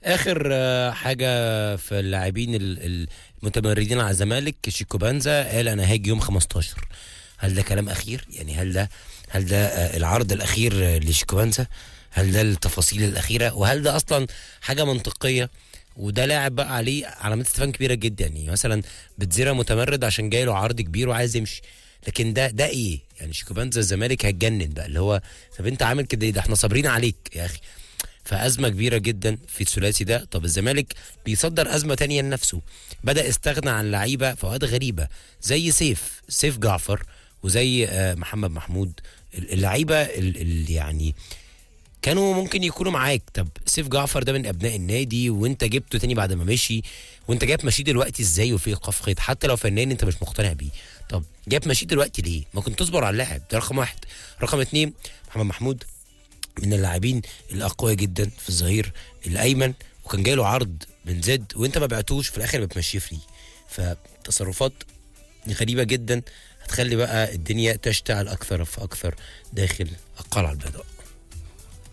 اخر آه، حاجه في اللاعبين ال- ال- المتمردين على الزمالك شيكو بانزا قال انا هاجي يوم 15 هل ده كلام اخير يعني هل ده هل ده آه، العرض الاخير آه، لشيكو بانزا هل ده التفاصيل الاخيره وهل ده اصلا حاجه منطقيه وده لاعب بقى عليه علامات استفهام كبيره جدا يعني مثلا بتزيرا متمرد عشان جاي له عرض كبير وعايز يمشي لكن ده ده ايه يعني شيكو بانزا الزمالك هتجنن بقى اللي هو طب انت عامل كده ايه ده احنا صابرين عليك يا اخي فأزمة كبيرة جدا في الثلاثي ده طب الزمالك بيصدر أزمة تانية لنفسه بدأ يستغنى عن لعيبة في أوقات غريبة زي سيف سيف جعفر وزي آه، محمد محمود اللعيبة اللي يعني كانوا ممكن يكونوا معاك طب سيف جعفر ده من ابناء النادي وانت جبته تاني بعد ما مشي وانت جايب مشي دلوقتي ازاي وفي ايقاف قيد حتى لو فنان انت مش مقتنع بيه طب جايب مشي دلوقتي ليه ما كنت تصبر على اللاعب ده رقم واحد رقم اتنين محمد محمود من اللاعبين الاقوياء جدا في الظهير الايمن وكان جاي له عرض من زد وانت ما بعتوش في الاخر بتمشيه فري فتصرفات غريبه جدا هتخلي بقى الدنيا تشتعل اكثر فاكثر داخل القلعه البيضاء